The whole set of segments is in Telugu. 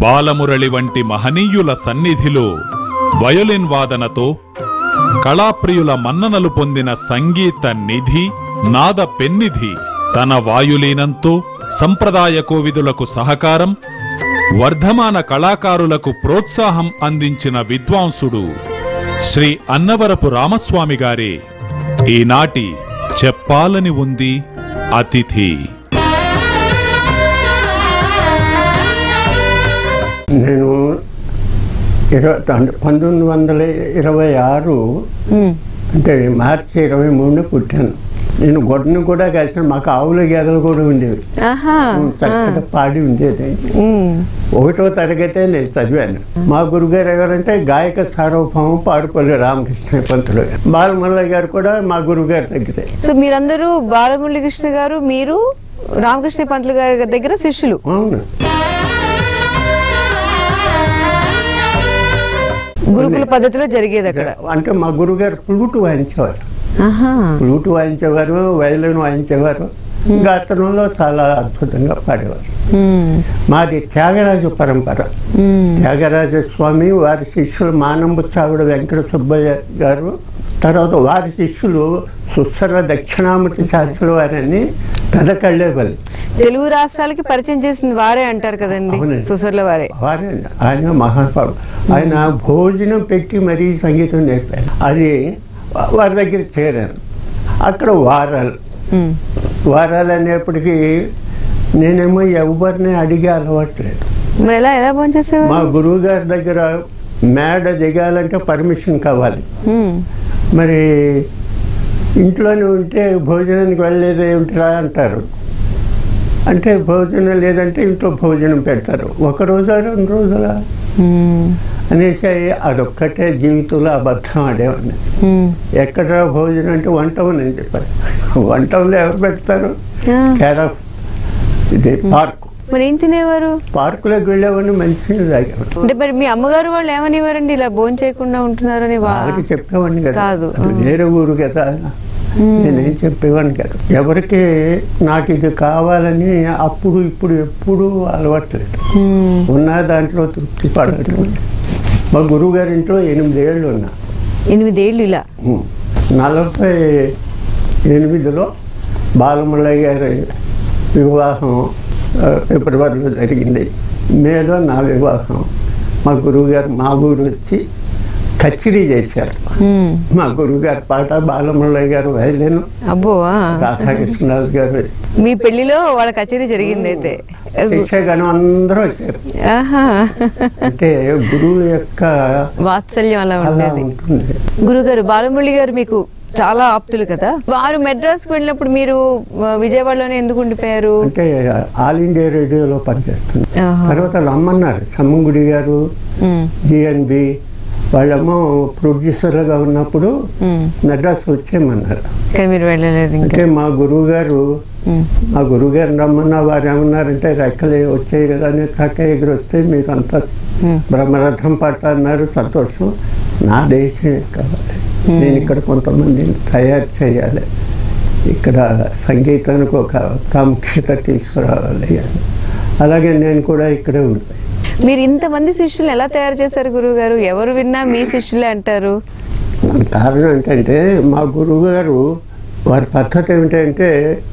బాలమురళి వంటి మహనీయుల సన్నిధిలో వయోలిన్ వాదనతో కళాప్రియుల మన్ననలు పొందిన సంగీత నిధి నాద పెన్నిధి తన వాయులీనంతో సంప్రదాయ కోవిదులకు సహకారం వర్ధమాన కళాకారులకు ప్రోత్సాహం అందించిన విద్వాంసుడు శ్రీ అన్నవరపు రామస్వామి గారే ఈనాటి చెప్పాలని ఉంది అతిథి నేను ఇరవై అంటే పంతొమ్మిది వందల ఇరవై ఆరు అంటే మార్చి ఇరవై మూడున పుట్టాను నేను గొడ్డను కూడా కాసిన మాకు ఆవుల గేదెలు కూడా ఉండేవి ఆహా చక్కటి పాడి ఉండేది ఉమ్. ఒకటో తరగతే నేను చదివాను మా గురుగారు ఎవరంటే గాయక సార్వభౌమం పాడుపల్లి రామకృష్ణ పంతులు గారు బాలమల్ల గారు కూడా మా గురుగారి దగ్గరే సో మీరందరూ బాలమురళీకృష్ణ గారు మీరు రామకృష్ణ పంతులు గారి దగ్గర శిష్యులు అవును గురుకుల పద్ధతిలో జరిగేది అక్కడ అంటే మా గురుగారు ఫ్లూట్ వాయించేవారు ఆహా ఫ్లూట్ వాయించేవారు వైలిన్ వాయించేవారు గాత్రంలో చాలా అద్భుతంగా పాడేవారు ఉమ్. మాది త్యాగరాజు పరంపర ఉమ్. త్యాగరాజ స్వామి వారి శిష్యులు మానంబు చావుడ వెంకట సుబ్బయ్య గారు తర్వాత వారి శిష్యులు సుస్సర దక్షిణామూర్తి శాస్త్రుల వారని పెదకళ్ళేపల్లి తెలుగు రాష్ట్రాలకి పరిచయం చేసింది వారే అంటారు కదండి అవునండి. సుసర్ల వారే వారే ఆయన మహానుభావుడు ఆయన భోజనం పెట్టి మరీ సంగీతం నేర్పారు అది వారి దగ్గర చేరాను అక్కడ వారాలు ఉమ్. వారాలు అనేప్పటికీ నేనేమో ఎవరిని అడిగే అలవాట్లేదు మరి ఎలా ఎలా భోంచేసేవారు మా గురువు గారి దగ్గర మేడ దిగాలంటే పర్మిషన్ కావాలి ఉమ్. మరి ఇంట్లోనే ఉంటే భోజనానికి వెళ్ళలేదు ఏమిటిరా అంటారు అంటే భోజనం లేదంటే ఇంట్లో భోజనం పెడతారు ఒక రోజా రెండు రోజులా ఉమ్. అనేసి అదొక్కటే జీవితంలో అబద్ధం ఆడేవాడిని ఉమ్. ఎక్కడ భోజనం అంటే వంటం నేను చెప్పాను వంటంలో ఎవరు పెడతారు ఆ. కేర్ ఆఫ్ ఇది పార్క్ మరి ఏం తినేవారు పార్కులోకి వెళ్ళేవాడిని మంచినీళ్ళు తాగేవాడిని అంటే మరి మీ అమ్మగారు వాళ్ళు ఏమనివ్వరండి ఇలా భోజనం చేయకుండా ఉంటున్నారని వా- వాళ్ళకి చెప్పేవాడిని కదా కాదు. అది వేరే ఊరు కదా నేనేం చెప్పేవాడిని కదా ఎవరికి నాకు ఇది కావాలని అప్పుడు ఇప్పుడు ఎప్పుడు అలవాట్లేదు ఉమ్. ఉన్న దాంట్లో తృప్తి పడటం మా గురువు గారి ఇంట్లో ఎనిమిది ఏళ్ళు ఉన్నా ఎనిమిదేళ్ళు ఇలా ఉమ్. నలభై ఎనిమిదిలో బాలమల్లయ్య గారి వివాహం ఆ, ఫిబ్రవరిలో జరిగింది మేలో నా వివాహం మా గురువుగారు మా ఊరు వచ్చి కచ్చిరీ చేశారు ఉమ్. మా గురువుగారి పాట బాలమల్లయ్య గారు వైలిన్ అబ్బో ఆ. రాధాకృష్ణరాజు గారు మీ పెళ్లిలో వాళ్ళ కచేరీ జరిగింది అయితే శిష్యగణం అందరూ వచ్చారు ఆహా అంటే గురువుల యొక్క వాత్సల్యం అలా అలా ఉండేది ఉంటుంది గురుగారు బాలమురళి గారు మీకు చాలా ఆప్తులు కదా వారు మెడ్రాస్కి వెళ్ళినప్పుడు మీరు ఆ, విజయవాడలోనే ఎందుకు ఉండిపోయారు అంటే ఆల్ ఇండియా రేడియోలో పనిచేస్తుంది ఆహా. తర్వాత రమ్మన్నారు సమ్మంగుడి గారు ఉమ్. జిఎన్బి వాళ్ళేమో ప్రొడ్యూసర్గా ఉన్నప్పుడు ఉమ్. మెడ్రాస్ వచ్చేయమన్నారు కానీ మీరు వెళ్ళలేదు ఇంకా అంటే మా గురువు గారు ఉమ్. మా గురువు గారిని రమ్మన్నా వారు ఏమన్నారంటే రెక్కలు వచ్చాయి కదా అని చక్క ఎగురు వస్తే మీకు అంతా ఉమ్. బ్రహ్మరథం పట్ట అన్నారు సంతోషం నా దేశమే కావాలి నేను ఇక్కడ కొంతమందిని తయారు చేయాలి ఇక్కడ సంగీతానికి ఒక ప్రాముఖ్యత తీసుకురావాలి అని అలాగే నేను కూడా ఇక్కడే ఉండిపోయాను మీరు ఇంతమంది శిష్యులు ఎలా తయారు చేశారు గురువు గారు ఎవరు విన్నా మీ శిష్యులే అంటారు దానికి కారణం ఏంటంటే మా గురువు గారు వారి పద్ధతి ఏమిటంటే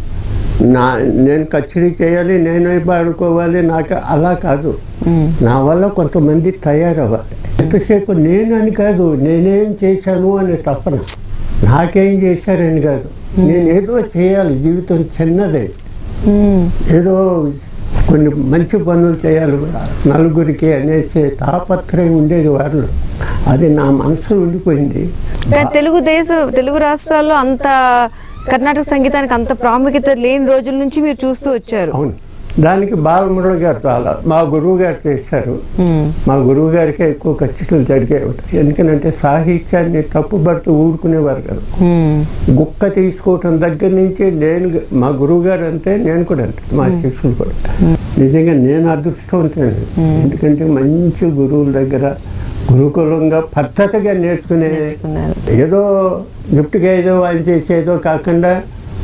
నా నేను కచేరీ చేయాలి నేనే పాడుకోవాలి నాకు అలా కాదు ఉమ్. నా వల్ల కొంతమంది తయారవ్వాలి ఎంతసేపు నేనని కాదు నేనేం చేశాను అని తప్పన నాకేం చేశారని కాదు నేను ఏదో చేయాలి జీవితం చిన్నదే ఉమ్. ఏదో కొన్ని మంచి పనులు చేయాలి నలుగురికి అనేసి తాపత్రయం ఉండేది వాళ్ళు అది నా మనసులో ఉండిపోయింది కానీ తెలుగు దేశ తెలుగు రాష్ట్రాల్లో అంత కర్ణాటక సంగీతానికి అంత ప్రాముఖ్యత లేని రోజుల నుంచి మీరు చూస్తూ వచ్చారు అవును దానికి బాలమురళి గారు చాలా మా గురువు గారు చేశారు ఉమ్. మా గురువు గారికే ఎక్కువ ఖచ్చితంగా జరిగేవి ఎందుకనంటే సాహిత్యాన్ని తప్పుబడుతూ ఊరుకునేవారు కదా ఉమ్. గుక్క తీసుకోవటం దగ్గర నుంచి నేను మా గురువు గారు అంతే నేను కూడా అంతే మా శిష్యులు కూడా నిజంగా నేను అదృష్టవంతుని ఎందుకంటే మంచి గురువుల దగ్గర గురుకులంగా పద్ధతిగా నేర్చుకునే నేర్చుకున్నారు. ఏదో గిఫ్ట్గా ఏదో వాళ్ళు చేసేదో కాకుండా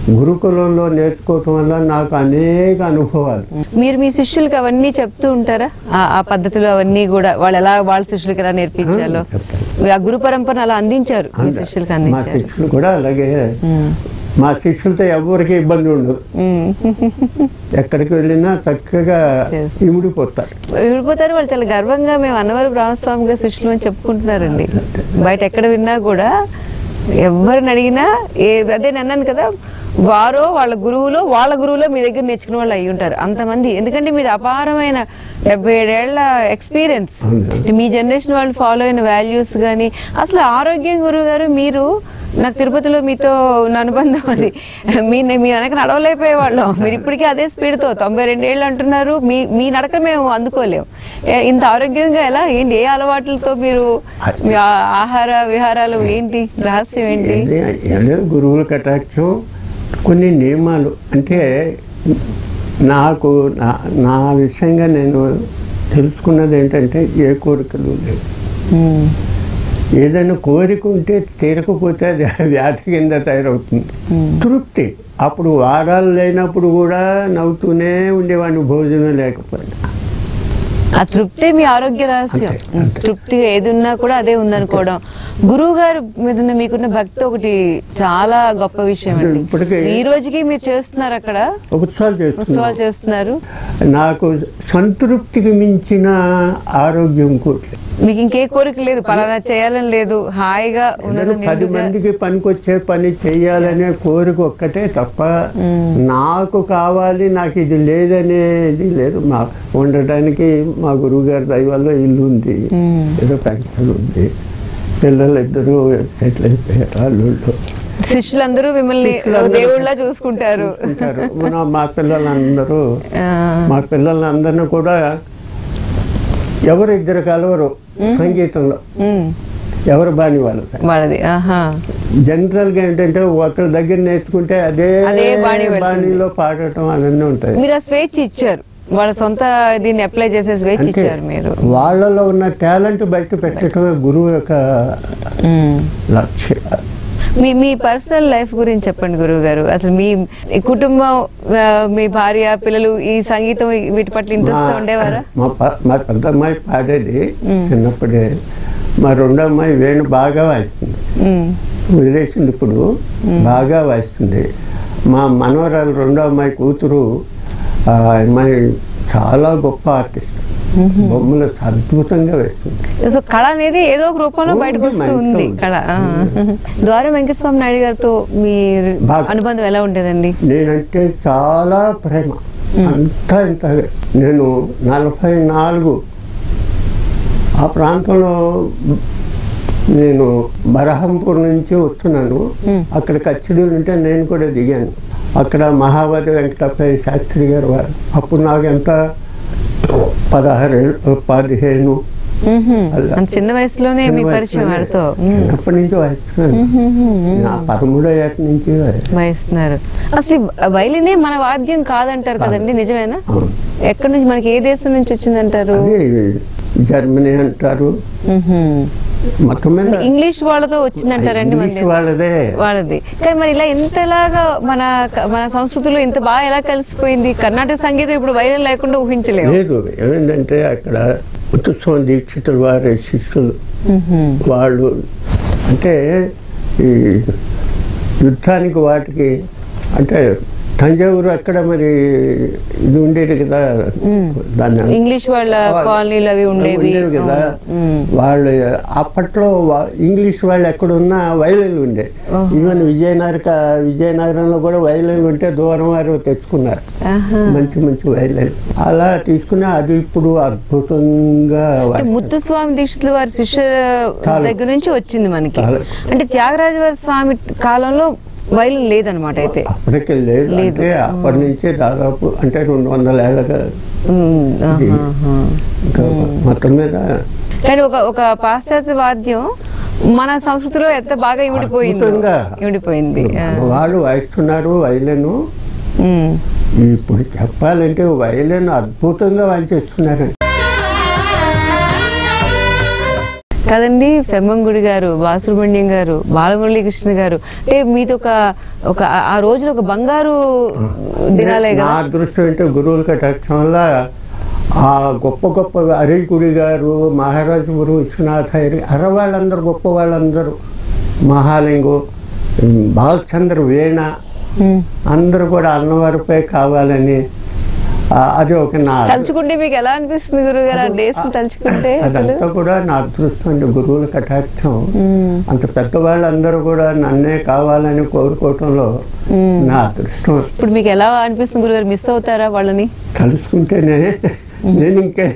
గురుకులంలో నేర్చుకోవటం వల్ల నాకు అనేక అనుభవాలు మీరు మీ శిష్యులకి అవన్నీ చెప్తూ ఉంటారా ఆ- ఆ పద్ధతులు అవన్నీ కూడా వాళ్ళు ఎలా వాళ్ళ శిష్యులకి ఎలా నేర్పించాలో ఆ, చెప్తాను. మీరు ఆ గురు పరంపర అలా అందించారు మీ శిష్యులకి మా అందించారు శిష్యులు కూడా అలాగే ఉమ్. మా శిష్యులతో ఎవరికి ఇబ్బంది ఉండదు ఉమ్. ఎక్కడికి వెళ్ళినా చక్కగా చేస్తారు. ఇమిడిపోతారు విడిపోతారు వాళ్ళు చాలా గర్వంగా మేము అన్నవరం రామస్వామి గారి శిష్యులు అని చెప్పుకుంటున్నారండి బయట ఎక్కడ విన్నా కూడా ఎవరిని అడిగినా ఏ అదే నేను అన్నాను కదా వారో వాళ్ళ గురువులో వాళ్ళ గురువులో మీ దగ్గర నేర్చుకున్న వాళ్ళు అయి ఉంటారు అంతమంది ఎందుకంటే మీది అపారమైన డెబ్బై ఏడేళ్ల ఎక్స్పీరియన్స్ మీ జనరేషన్ వాళ్ళు ఫాలో అయిన వాల్యూస్ కానీ అసలు ఆరోగ్యం గురువు గారు మీరు నాకు తిరుపతిలో మీతో ఉన్న అనుబంధం అది మీ మీ వెనక నడవలేకపోయేవాళ్ళం మీరు ఇప్పటికీ అదే స్పీడ్తో తొంభై రెండేళ్ళు అంటున్నారు మీ మీ నడక మేము అందుకోలేము ఏ- ఇంత ఆరోగ్యంగా ఎలా ఏంటి ఏ అలవాట్లతో మీరు మీ ఆ- ఆహార విహారాలు ఏంటి రహస్యం ఏంటి ఏది ఏం లేదు గురువుల కటాక్షం కొన్ని నియమాలు అంటే నాకు నా నా విషయంగా నేను తెలుసుకున్నది ఏంటంటే ఏ కోరికలు లేవు ఉమ్, ఏదైనా కోరిక ఉంటే తీరకపోతే అది వ్యాధి కింద తయారవుతుంది తృప్తి అప్పుడు వారాలు లేనప్పుడు కూడా నవ్వుతూనే ఉండేవాడిని భోజనం లేకపోయినా ఆ తృప్తే మీ ఆరోగ్య రహస్యం అంతే, అంతే. తృప్తిగా ఏది ఉన్నా కూడా అదే ఉందనుకోవడం గురువు గారు మీద ఉన్న మీకున్న భక్తి ఒకటి చాలా గొప్ప విషయం అండి ఇప్పటికే- ఈ రోజుకి మీరు చేస్తున్నారు అక్కడ ఉత్సవాలు చేస్తున్నాను ఉత్సవాలు చేస్తున్నారు నాకు సంతృప్తికి మించిన ఆరోగ్యం కోట్లేదు మీకు ఇంకే కోరిక లేదు పలానా చేయాలని లేదు హాయిగా అందరూ ఉండడం పది నిండుగా. మందికి పనికొచ్చే పని చెయ్యాలనే కోరిక ఒక్కటే తప్ప నాకు కావాలి నాకు ఇది లేదనేది లేదు మా ఉండటానికి మా గురువుగారి దయ వల్ల ఇల్లు ఉంది మ్మ్. ఏదో పెన్షన్ ఉంది పిల్లలు ఇద్దరు సెటిల్ అయిపోయారు అల్లుళ్ళు శిష్యులందరూ మిమ్మల్ని శిష్యులందరూ దేవుళ్ళ చూసుకుంటారు ఉంటారు మన మా పిల్లలందరూ ఆ, మా పిల్లలందరినీ కూడా ఎవరు ఇద్దరు కలవరు సంగీతంలో ఉమ్, ఎవరు బాని వాళ్ళది వాళ్ళది ఆహా జనరల్ గా ఏంటంటే ఒకరి దగ్గర నేర్చుకుంటే అదే అదే బాణీ పెడుతుంది. బాణీలో పాడటం అవన్నీ ఉంటాయి మీరు ఆ స్వేచ్ఛ ఇచ్చారు వాళ్ళ సొంత దీన్ని అప్లై చేసే స్వేచ్ఛ అంటే ఇచ్చారు మీరు వాళ్ళలో ఉన్న టాలెంట్ బయట పెట్టడమే గురువు యొక్క ఉమ్. లక్ష్యం మీ మీ పర్సనల్ లైఫ్ గురించి చెప్పండి గురువు గారు అసలు మీ ఈ కుటుంబం ఆ, మీ భార్య పిల్లలు ఈ సంగీతం వీటి పట్ల ఇంట్రెస్ట్ మా- ఉండేవారా మా ప- మా పెద్ద అమ్మాయి పాడేది చిన్నప్పుడే మా రెండో అమ్మాయి వేణు బాగా వాయిస్తుంది ఉమ్, వదిలేసింది ఇప్పుడు బాగా వాయిస్తుంది మా మనవరాలు రెండో అమ్మాయి కూతురు ఆ అమ్మాయి చాలా గొప్ప ఆర్టిస్ట్ బొమ్మలు అద్భుతంగా వేస్తుంది సో కళ అనేది ఏదో ఒక రూపంలో ఉంది, బయటకు వస్తూ మనసులో ఉంది ఉంది. కళ ఆ. ద్వారం వెంకటస్వామి నాయుడు గారితో మీ బాగా. అనుబంధం ఎలా ఉండేదండి నేనంటే చాలా ప్రేమ అంతా ఇంత నేను నలభై నాలుగు ఆ ప్రాంతంలో నేను బరహంపూర్ నుంచి వస్తున్నాను అక్కడ కచ్చిడీలు ఉంటే నేను కూడా దిగాను అక్కడ మహావతి వెంకటప్పయ్య శాస్త్రి గారు వారు అప్పుడు నాకు ఎంత పదహారు ఏళ్ళు పదిహేను మ్మ్హ్మ్. అలా. అంత చిన్న వయసులోనే మీ చిన్న పరిచయం వయసులోనే వారితో మ్మ్. చిన్నప్పటి నుంచి వాయిస్తున్నాను నా పదమూడో ఏట నుంచి వాయిస్తున్నాను. వాయిస్తున్నారు అసలు ఈ వైలినే మన వాద్యం కాదంటారు కదండి నిజమేనా అవును ఎక్కడి నుంచి మనకి ఏ దేశం నుంచి వచ్చిందంటారు అది జర్మనీ అంటారు మ్మ్హ్మ్. మొత్తం మీద ఇంగ్లీష్ వాళ్ళతో వచ్చిందంటారండి మన ఇంగ్లీష్ వాళ్ళదే వాళ్ళది కానీ మరి ఇలా ఎంతలాగా మన మన సంస్కృతిలో ఇంత బాగా ఎలా కలిసిపోయింది కర్ణాటక సంగీతం ఇప్పుడు వైరం లేకుండా ఊహించలేము లేదు ఏమైందంటే అక్కడ ముత్తుస్వామి దీక్షితుల వారి శిష్యులు మ్మ్హ్మ్. వాళ్ళు అంటే ఈ యుద్ధానికి వాటికి అంటే తంజావూరు అక్కడ మరి ఇది ఉండేది కదా దాన్ని ఇంగ్లీష్ వాళ్ళ కాలనీలు అవి ఉండేవి ఉండేవి కదా మ్మ్. వాళ్ళు అప్పట్లో వా- ఇంగ్లీష్ వాళ్ళు ఎక్కడున్నా వైలెన్లు ఉండే ఈవెన్ విజయనగర విజయనగరంలో కూడా వైలెన్లు ఉంటే దూరం వారు తెచ్చుకున్నారు ఆహా. మంచి మంచి వైలెన్ అలా తీసుకుని అది ఇప్పుడు అద్భుతంగా అంటే వాయిస్తారు. ముత్తుస్వామి దీక్షితుల వారి శిష్య తాలూకు. దగ్గర నుంచి వచ్చింది మనకి తాలూకు. అంటే త్యాగరాజ స్వామి కాలంలో వైలిన్ లేదనమాట అయితే అప్పటికే లేదు అంటే అప్పటి నుంచే దాదాపు అంటే రెండు వందల ఏళ్ళగా మ్మ్. ఇది. ఆహాహా. ఇంకా మొత్తం మీద కానీ ఒక ఒక పాశ్చాత్య వాద్యం మన సంస్కృతిలో ఎంత బాగా ఇమిడిపోయింది అద్భుతంగా. ఇమిడిపోయింది ఆ. మన వాళ్ళు వాయిస్తున్నారు వైలెన్ మ్మ్. ఇప్పుడు చెప్పాలంటే వైలెన్ అద్భుతంగా వాయించేస్తున్నారండి కదండి సెమ్మంగుడి గారు బాలసుబ్రహ్మణ్యం గారు బాలమురళీకృష్ణ గారు అంటే మీతో ఒక ఒక ఆ- ఆ రోజున ఒక బంగారు దినాలే నా కదా అదృష్టం ఏంటో గురువుల కటాక్షం వల్ల ఆ గొప్ప గొప్ప అరీకుడి గారు మహారాజు గురు విశ్వనాథ అయ్యర్ అర వాళ్ళందరూ గొప్ప వాళ్ళందరూ మహాలింగు బాలచంద్ర వీణ ఉమ్. అందరూ కూడా అన్నవారిపై కావాలని ఆ, అది ఒక నా తలుచుకుంటే మీకు ఎలా అనిపిస్తుంది గురువు గారు ఆ డేస్ తలుచుకుంటే అసలు అదంతా కూడా నా అదృష్టం అండి గురువుల కటాక్షం ఉమ్. అంత పెద్దవాళ్ళందరూ కూడా నన్నే కావాలని కోరుకోవటంలో నా అదృష్టం ఇప్పుడు మీకు ఎలా అనిపిస్తుంది గురుగారు మిస్ అవుతారా వాళ్ళని తలుసుకుంటేనే నేను ఇంకా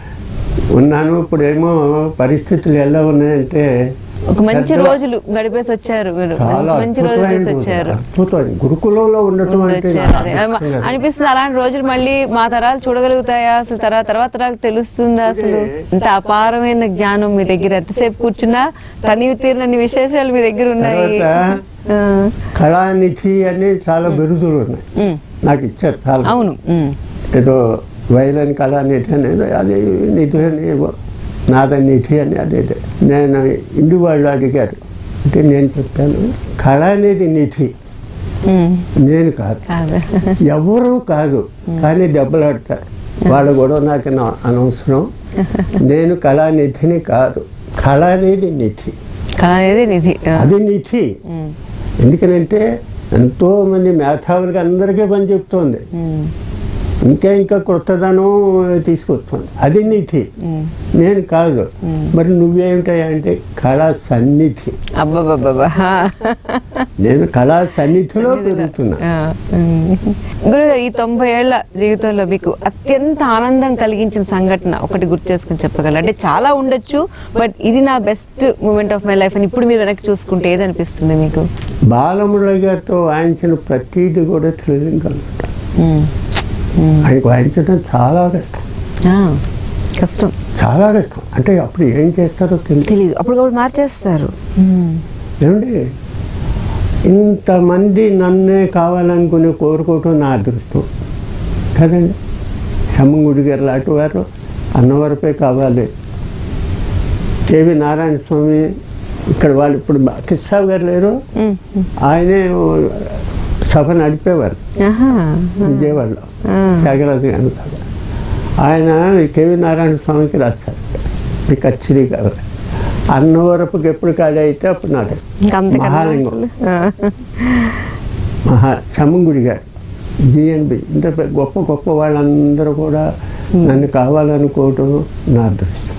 ఉన్నాను ఇప్పుడేమో పరిస్థితులు ఎలా ఉన్నాయంటే ఒక మంచి పెద్ద- రోజులు గడిపేసి వచ్చారు మీరు చాలా మంచి మంచి రోజులు చేసి వచ్చారు అద్భుతం గురుకులంలో ఉండటం అంటే వచ్చారు నా అదే. అదృష్టం కదా. అనిపిస్తుంది అలాంటి రోజులు మళ్ళీ మా తరాలు చూడగలుగుతాయా అసలు తర్వాత తర్వాత తరాలకు తెలుస్తుందా అసలు ఇంత అపారమైన జ్ఞానం మీ దగ్గర ఎంతసేపు కూర్చున్నా తనివి తీరినన్ని విశేషాలు మీ దగ్గర ఉన్నాయి తర్వాత ఆ. కళానిధి అని చాలా బిరుదులు ఉన్నాయి ఉమ్. నాకు ఇచ్చారు చాలా అవును ఉమ్. ఏదో వైలన్ కళానిధి అనేది అది నిధి అని ఏవో నాద నిధి అని అదేదే నేను ఇండి వాళ్ళు అడిగారు అంటే నేను చెప్తాను కళ అనేది నిధి ఉమ్. నేను కాదు కాదు ఎవరు కాదు కానీ దెబ్బలాడతారు వాళ్ళ గొడవ నాకు నా- అనవసరం నేను కళానిధిని కాదు కళ అనేది నిధి కళ అనేది నిధి ఆ. అది నిధి ఉమ్. ఎందుకనంటే ఎంతో మంది మేధావులకి అందరికీ పని చెప్తోంది ఉమ్. ఇంకా ఇంకా కొత్తదనం తీసుకొస్తుంది అది నిధి ఉమ్. నేను కాదు మరి నువ్వేమిటాయి అంటే కళా సన్నిధి అబ్బబ్బబ్బబ్బా నేను కళా సన్నిధిలో పెరుగుతున్నా ఆ, ఉమ్. గురుగారు ఈ తొంభై ఏళ్ల జీవితంలో మీకు అత్యంత ఆనందం కలిగించిన సంఘటన ఒకటి గుర్తు చేసుకుని చెప్పగలరు అంటే చాలా ఉండొచ్చు బట్ ఇది నా best moment of my life అని ఇప్పుడు మీరు వెనక్కి చూసుకుంటే ఏది అనిపిస్తుంది మీకు బాలమురళి గారితో వాయించిన ప్రతీది కూడా థ్రిల్లింగ్ అనమాట ఉమ్. ఉమ్. ఆయనకు వాయించడం చాలా కష్టం ఆ, కష్టం చాలా కష్టం అంటే అప్పుడు ఏం చేస్తారో తెలియదు తెలియదు అప్పుడు కూడా మార్చేస్తారు ఉమ్. ఏమండి ఇంతమంది నన్నే కావాలనుకుని కోరుకోవటం నా అదృష్టం కదండి సమ్మంగుడి గారు లాంటి వారు అన్నవరపై కావాలి కేవి నారాయణ స్వామి ఇక్కడ వాళ్ళు ఇప్పుడు కిస్సాబ్ గారు లేరు ఉమ్. ఉమ్. ఆయనే సభ నడిపేవారు ఆహా. విజయవాడలో ఆ. త్యాగరాజు గారి సభ ఆయన కేవి నారాయణ స్వామికి రాస్తారు ఈ కచ్చిరీ కావాలి అన్నవరపుకి ఎప్పుడు ఖాళీ అయితే అప్పుడు నాడు ఇంకా అంతకన్నా మహాలింగం అసలు. ఆ. మహా సమ్మంగుడి గారు జిఎన్బి ఇంత పె- గొప్ప గొప్ప వాళ్ళందరూ కూడా నన్ను కావాలనుకోవటం నా అదృష్టం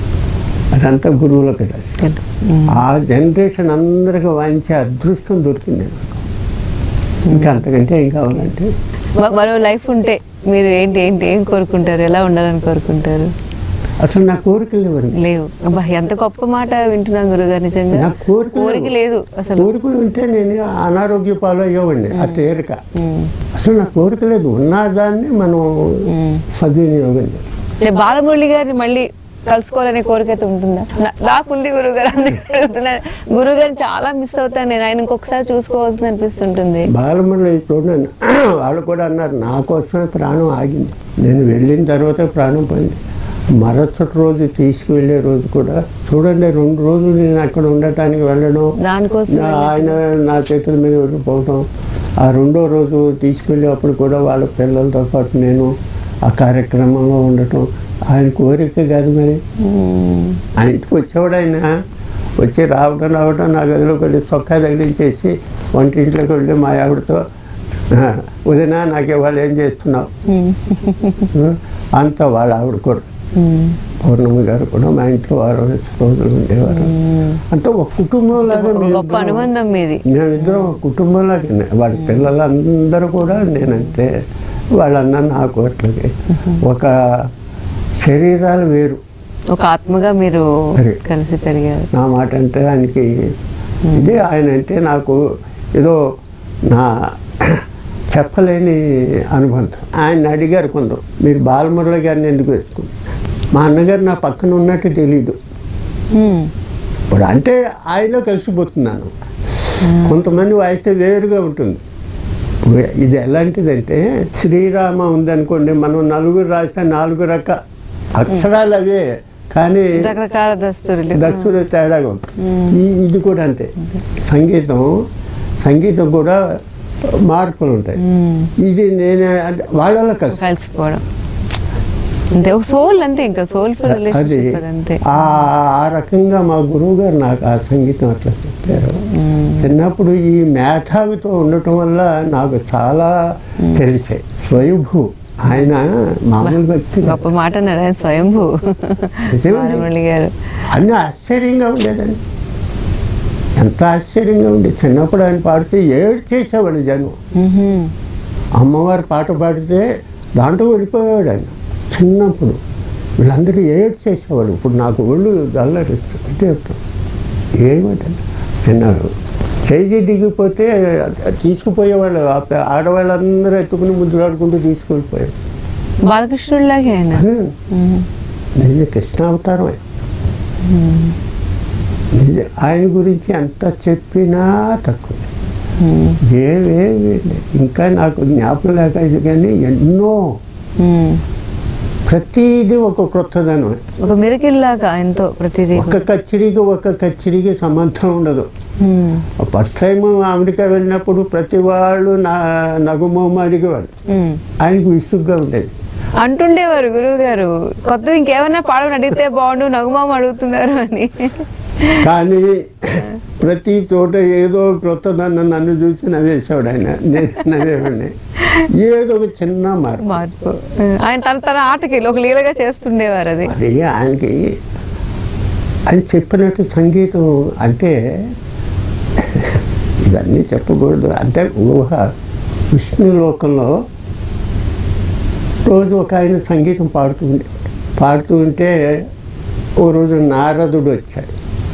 అదంతా గురువులకు రాసి ఉమ్. ఆ జనరేషన్ అందరికీ వాయించే అదృష్టం దొరికింది నాకు ఇంకా అంతకంటే ఏం కావాలంటే మ- మరో లైఫ్ ఉంటే మీరు ఏంటి ఏంటి ఏం కోరుకుంటారు ఎలా ఉండాలని కోరుకుంటారు అసలు నా కోరికలు ఎవరు లేవు అబ్బా ఎంత గొప్ప మాట వింటున్నాను గురుగారు నిజంగా నా కోరిక కోరిక లేదు అసలు కోరికలు ఉంటే నేను అనారోగ్య పాలు అయ్యేవాడిని ఆ తేరిక ఉమ్. అసలు నా కోరిక లేదు ఉన్నదాన్ని మనం ఉమ్. సద్వినియోగం చేయాలి అంటే బాలమురళి గారిని మళ్ళీ కలుసుకోవాలనే కోరిక అయితే ఉంటుందా నా- నాకుంది గురువు గారు గురువు గారిని చాలా మిస్ అవుతాను నేను ఆయన ఇంకొకసారి చూసుకోవాల్సింది అనిపిస్తుంటుంది బాలమురళి చూడండి వాళ్ళు కూడా అన్నారు నా కోసమే ప్రాణం ఆగింది నేను వెళ్ళిన తర్వాత ప్రాణం పోయింది మరుసటి రోజు తీసుకువెళ్ళే రోజు కూడా చూడండి రెండు రోజులు నేను అక్కడ ఉండటానికి వెళ్ళడం దానికోసం నా- ఆయన నా చేతుల మీద వెళ్ళిపోవడం ఆ రెండో రోజు తీసుకెళ్ళేటప్పుడు కూడా వాళ్ళ పిల్లలతో పాటు నేను ఆ కార్యక్రమంలో ఉండటం ఆయన కోరిక కాదు మరి ఉమ్. ఆ ఇంటికి వచ్చేవాడు ఆయన వచ్చి రావడం రావడం నా గదిలోకి వెళ్ళి చొక్కా తగిలించేసి వంటింట్లోకి వెళ్ళి మా ఆవిడతో "ఆ, వదినా నాకు ఇవాళ ఏం చేస్తున్నావు ఉమ్. ఆ, అంతా వాళ్ళ ఆవిడ కూడా ఉమ్. పౌర్ణమి గారు కూడా మా ఇంట్లో వారం రోజులు ఉండేవారు అంతా ఒక కుటుంబంలాగా ఒక మేము గొప్ప ఇద్దరం- అనుబంధం మీది మేమిద్దరం ఒక కుటుంబంలాగానే వాళ్ళ పిల్లలందరూ కూడా నేనంటే వాళ్ళన్న నాకు అట్లాగే ఒక శరీరాలు వేరు ఒక ఆత్మగా మీరు సరే. కలిసి పెరిగారు నా మాట అంటే ఆయనకి ఇదే ఆయన అంటే నాకు ఏదో నా చెప్పలేని అనుబంధం ఆయన అడిగారు కొందరు మీరు బాలమురళి గారిని ఎందుకు వేసుకున్నారు మా అన్నగారు నా పక్కన ఉన్నట్టు తెలీదు ఉమ్. ఇప్పుడు అంటే ఆయనలో కలిసిపోతున్నాను కొంతమంది వాయిస్తే వేరుగా ఉంటుంది ఇప్పుడు ఇది ఎలాంటిదంటే శ్రీరామ ఉందనుకోండి మనం నలుగురు రాస్తే నాలుగు రక అక్షరాలు అవే కానీ రకరకాల దస్తురులు దక్షుడు తేడాగా ఉంటుంది ఈ ఇది కూడా అంతే సంగీతం సంగీతం కూడా మార్పులు ఉంటాయి మ్మ్. ఇది నేను అంటే వాళ్ళలో కలిసి కలిసిపోవడం అంతే ఒక సోల్ అంతే ఇంకా సోల్ఫుల్ అది రిలేషన్షిప్ అంతే ఆ ఆ రకంగా మా గురువు గారు నాకు ఆ సంగీతం అట్లా చెప్పారు చిన్నప్పుడు ఈ మేధావితో ఉండటం వల్ల నాకు చాలా తెలిసాయి స్వయంభూ ఆయన మామూలు వ్యక్తి కాదు. గొప్ప మాట అన్నారు ఆయన స్వయంభూ నిజమండి. బాలమురళి గారు అన్నీ ఆశ్చర్యంగా ఉండేదండి ఎంత ఆశ్చర్యంగా ఉండేది చిన్నప్పుడు ఆయన పాడితే ఏడు చేసేవాడు జనం మ్మ్హ్మ్. అమ్మవారి పాట పాడితే దాంట్లో వెళ్ళిపోయాడు ఆయన చిన్నప్పుడు వీళ్ళందరూ ఏడు చేసేవాడు ఇప్పుడు నాకు ఒళ్ళు గల్లరిస్తుంది ఏమిటంటే చిన్న స్టేజీ దిగిపోతే తీసుకుపోయేవాళ్ళు ఆ ప- ఆడవాళ్ళందరూ ఎత్తుకుని ముద్దులాడుకుంటూ తీసుకెళ్ళిపోయారు బాలకృష్ణుడిలాగే ఆయన అని మ్మ్. నిజ కృష్ణావతారం ఆయన. నిజ ఆయన గురించి ఎంత చెప్పినా తక్కువ మ్మ్. ఏవేవి ఇంకా నాకు జ్ఞాపకం లేక ఇది కానీ ఎన్నో మ్మ్. ప్రతిదీ ఒక కొత్తదనం ఒక మిరకిల్ లాగా ఆయనతో ప్రతిదీ ఒక కచ్చిరికి ఒక కచ్చిరికి సంబంధం ఉండదు మ్మ్. ఫస్ట్ టైం అమెరికా వెళ్ళినప్పుడు ప్రతి వాళ్ళు నా నగుమోమ అడిగేవాడు మ్మ్. ఆయనకు విసుగ్గా ఉండేది అంటుండేవారు గురువు గారు కొత్త ఇంకేమైనా పాడమని అడిగితే బాగుండు నగుమామ అడుగుతున్నారు అని కానీ ప్రతి చోట ఏదో కొత్తదన్న నన్ను చూసి నవ్వేసేవాడు ఆయన నేను నవ్వేవాడిని ఏదో ఒక చిన్న మార్పు మార్పు ఆయన తన తన ఆటకి ఒక లీలగా చేస్తుండేవారు అది అది ఆయనకి ఆయన చెప్పినట్టు సంగీతం అంటే ఇవన్నీ చెప్పకూడదు అంటే ఊహ విష్ణు లోకంలో రోజు ఒక ఆయన సంగీతం పాడుతూ ఉండే పాడుతూ ఉంటే ఓ రోజు నారదుడు వచ్చాడు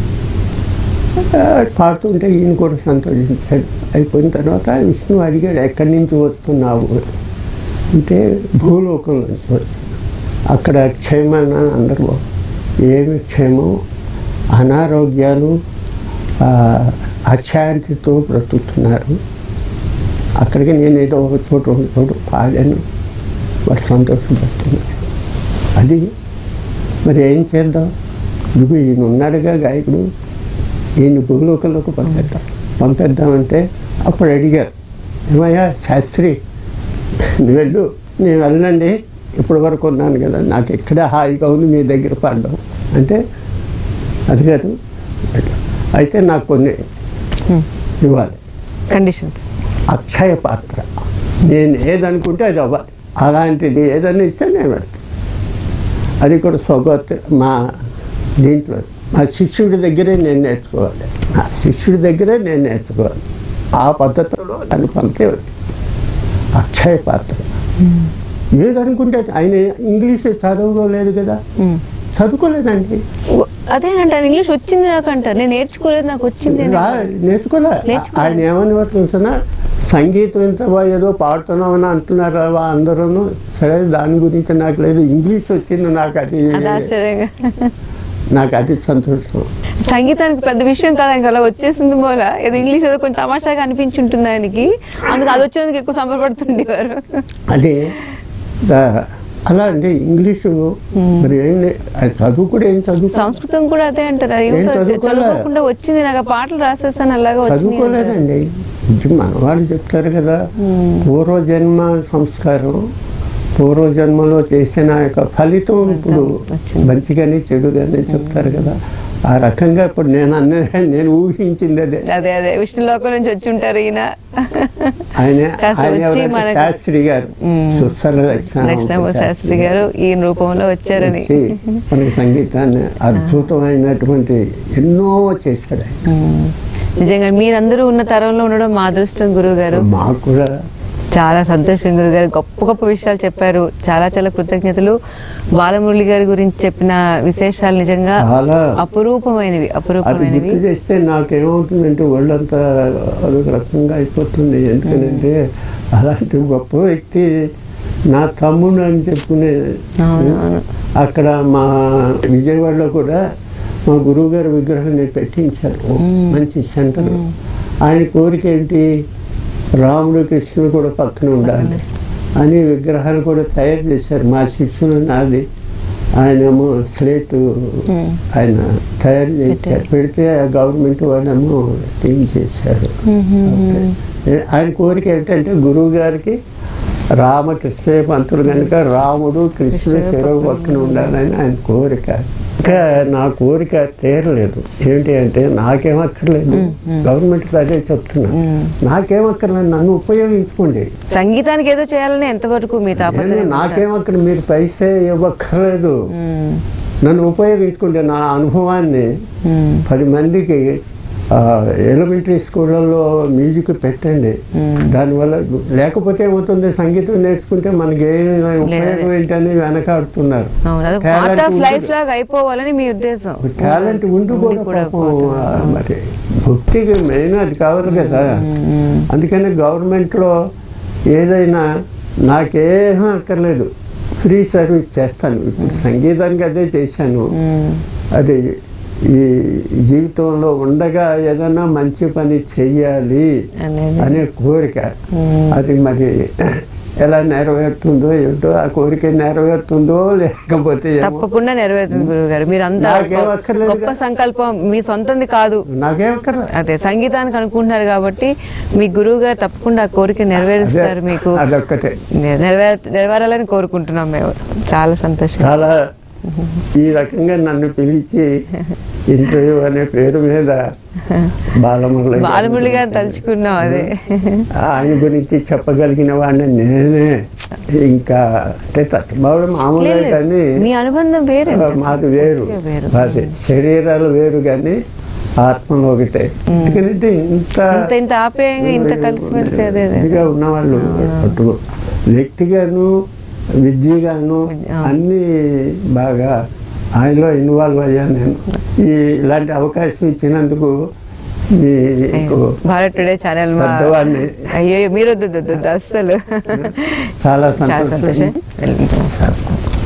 ఆ, పాడుతుంటే ఈయన కూడా సంతోషించాడు అయిపోయిన తర్వాత విష్ణు అడిగాడు ఎక్కడి నుంచి వస్తున్నావు అంటే భూలోకం నుంచి వస్తున్నాను అక్కడ క్షేమాన అందరూ ఏమి క్షేమం అనారోగ్యాలు ఆ, అశాంతితో బ్రతుకుతున్నారు అక్కడికి నేను ఏదో ఒక చోట ఒక చోట పాడాను వాళ్ళు సంతోషపడుతున్నారు అది మరి ఏం చేద్దాం ఇదిగో ఈయన ఉన్నాడుగా గాయకుడు ఈయన భూలోకంలోకి పంపేద్దాం పంపేద్దామంటే అప్పుడు అడిగారు ఏమయ్యా శాస్త్రి నువ్వు వెళ్ళు నేను వెళ్ళండి ఇప్పటి వరకు ఉన్నాను కదా నాకు ఎక్కడే హాయిగా ఉంది మీ దగ్గర పాడడం అంటే అది కాదు అయితే నాకు కొన్ని ఇవ్వాలి కండిషన్స్ అక్షయ పాత్ర నేను ఏదనుకుంటే అది అవ్వాలి అలాంటిది ఏదైనా ఇస్తే నేను పెడతాను అది కూడా స్వగోత్ర మా దీంట్లో మా శిష్యుడి దగ్గరే నేను నేర్చుకోవాలి నా శిష్యుడి దగ్గరే నేను నేర్చుకోవాలి ఆ పద్ధతిలో నన్ను పంపితే అక్షయ పాత్ర ఏదనుకుంటే ఆయన ఇంగ్లీష్ చదువుకోలేదు కదా చదువుకోలేదండి అదేనంట ఇంగ్లీష్ వచ్చింది నాకు అంటారు నేను నేర్చుకోలేదు నాకు వచ్చింది అని. రా నేర్చుకోలే నేర్చుకోలే. ఆయన ఏమని తెలుసిన సంగీతం ఎంత బా ఏదో పాడుతున్నామని అంటున్నారు వా అందరూ సరే దాని గురించి నాకు లేదు ఇంగ్లీష్ వచ్చింది నాకు అది అది ఆశ్చర్యంగా నాకు అది సంతోషం సంగీతానికి పెద్ద విషయం కాదు ఆయనకి అలా వచ్చేసింది మూల ఏదో ఇంగ్లీష్ ఏదో కొంచెం తమాషాగా అనిపించుంటుంది ఆయనకి అందుకు అది వచ్చేందుకు ఎక్కువ సంబరపడుతుండేవారు అదే దా- అలా అండి ఇంగ్లీషు మరి ఏం లే- అది చదువు కూడా ఏం చదువు సంస్కృతం కూడా అదే అంటారు అది ఏం ఏమిటో చదువుకోలే. చదువుకోకుండా వచ్చింది నాకు ఆ పాటలు రాసేసాను అలాగా వచ్చింది అంటారు. చదువుకోలేదండి ఇది మన వాళ్ళు చెప్తారు కదా పూర్వజన్మ సంస్కారం పూర్వజన్మలో చేసిన యొక్క ఫలితం ఇప్పుడు వచ్చింది. మంచిగానే చెడుగానే చెప్తారు కదా ఆ రకంగా ఇప్పుడు నేను అన్న నేను ఊహించింది అదే అదే అదే విష్ణులోకం నుంచి వచ్చి ఉంటారు ఈయన ఆయన కాస్త ఆయన వచ్చి ఎవరంటే మనకు- శాస్త్రి గారు సుస్థల దక్షిణామూర్తి శాస్త్రి గారు ఈ రూపంలో వచ్చారని వచ్చి మనకి సంగీతాన్ని అద్భుతమైనటువంటి ఎన్నో చేశాడు ఆయన ఉమ్. నిజంగా మీరందరూ ఉన్న తరంలో ఉండడం మా అదృష్టం గురువు గారు మాకు కూడా చాలా సంతోషం గురువు గారు గొప్ప గొప్ప విషయాలు చెప్పారు చాలా చాలా కృతజ్ఞతలు బాలమురళి గారి గురించి చెప్పిన విశేషాలు నిజంగా చాలా అపురూపమైనవి అది అపురూపమైనవి గుర్తు చేస్తే నాకేమవుతుందంటే ఒళ్ళంతా అదొక రకంగా అయిపోతుంది ఎందుకంటే అలాంటి గొప్ప వ్యక్తి నా తమ్ముడు అని చెప్పుకునే అవును, అవును. అక్కడ మా విజయవాడలో కూడా మా గురువు గారి విగ్రహాన్ని పెట్టించారు మంచి సెంటర్ ఆయన కోరిక ఏంటి రాముడు కృష్ణుడు కూడా పక్కన ఉండాలి అని విగ్రహాలు కూడా తయారు చేశారు మా శిష్యులు నాది ఆయనేమో స్లేట్ ఆయన తయారు చేశారు పెడితే ఆ గవర్నమెంట్ వాళ్ళేమో టీమ్ చేశారు ఏ- ఆయన కోరిక ఏంటంటే గురువు గారికి రామకృష్ణ పంతులు కనుక రాముడు కృష్ణుడు చెరువు పక్కన ఉండాలని ఆయన కోరిక ఇంకా నా కోరిక తీరలేదు ఏంటి అంటే నాకేమక్కర్లేదు గవర్నమెంట్కి అదే చెప్తున్నా నాకేమక్కర్లేదు నన్ను ఉపయోగించుకోండి సంగీతానికి ఏదో చేయాలని ఎంతవరకు మీ నేను తాపత్రయం నాకేమక్కడ మీరు పైసే ఇవ్వక్కర్లేదు నన్ను ఉపయోగించుకుంటే నా అనుభవాన్ని పది మందికి ఎలిమెంటరీ స్కూళ్ళల్లో మ్యూజిక్ పెట్టండి దానివల్ల లేకపోతే ఏమవుతుంది సంగీతం నేర్చుకుంటే మనకి ఏ ఉపయోగం ఏంటని వెనకాడుతున్నారు అవును అది Talent పార్ట్ ఆఫ్ ఉంది. లైఫ్ లాగా అయిపోవాలని మీ ఉద్దేశం టాలెంట్ ఉండి కూడా ఉండి కూడా పాపం, ఆ, మరి భక్తికి మెయిన్ అది కావాలి కదా అందుకని గవర్నమెంట్లో ఏదైనా నాకేం అక్కర్లేదు ఫ్రీ సర్వీస్ చేస్తాను ఇప్పుడు సంగీతానికి అదే చేశాను అది ఈ జీవితంలో ఉండగా ఏదైనా మంచి పని చెయ్యాలి అనేది అనే కోరిక అది మరి ఎలా నెరవేరుతుందో ఏంటో ఆ కోరిక నెరవేరుతుందో లేకపోతే ఏమో తప్పకుండా నెరవేరుతుంది గురువు గారు మీరు అంత నాకేం అక్కర్లేదుగా. గొప్ప సంకల్పం మీ సొంతంది కాదు నాకేం అక్కర్లేదు అదే సంగీతానికి అనుకుంటున్నారు కాబట్టి మీ గురువు గారు తప్పకుండా ఆ కోరిక నెరవేరుస్తారు అదే, మీకు అదొక్కటే నెరవేర నెరవేరాలని కోరుకుంటున్నాం మేము చాలా సంతోషం చాలా ఈ రకంగా నన్ను పిలిచి ఇంటర్వ్యూ అనే పేరు మీద బాలమురళి గారిని బాలమురళి గారు పిలిచారు. తలుచుకున్నాం అదే ఆయన గురించి చెప్పగలిగిన వాడిని నేనే ఇంకా అంటే తట్టుబావుడు మామూలుగా లేదు, కానీ మీ అనుబంధం వేరే మాది వేరు వేరు. మాది శరీరాలు వేరు కానీ ఆత్మలో ఒకటే ఎందుకంటే ఇంత ఇంత ఇంత ఆప్యాయంగా ఇంత కలిసిమెలిసి అదే అదే. ఇదిగా ఉన్నవాళ్ళు అటు వ్యక్తిగాను విద్యగాను అన్ని బాగా ఆయనలో ఇన్వాల్వ్ అయ్యాను నేను ఈ ఇలాంటి అవకాశం ఇచ్చినందుకు మీకు భారత్ టుడే ఛానల్ మా పెద్దవాడిని. అయ్యో మీరు వద్దు వద్దు, వద్దు, అస్సలు చాలా చాలా సంతోషం సంతోషం చాలా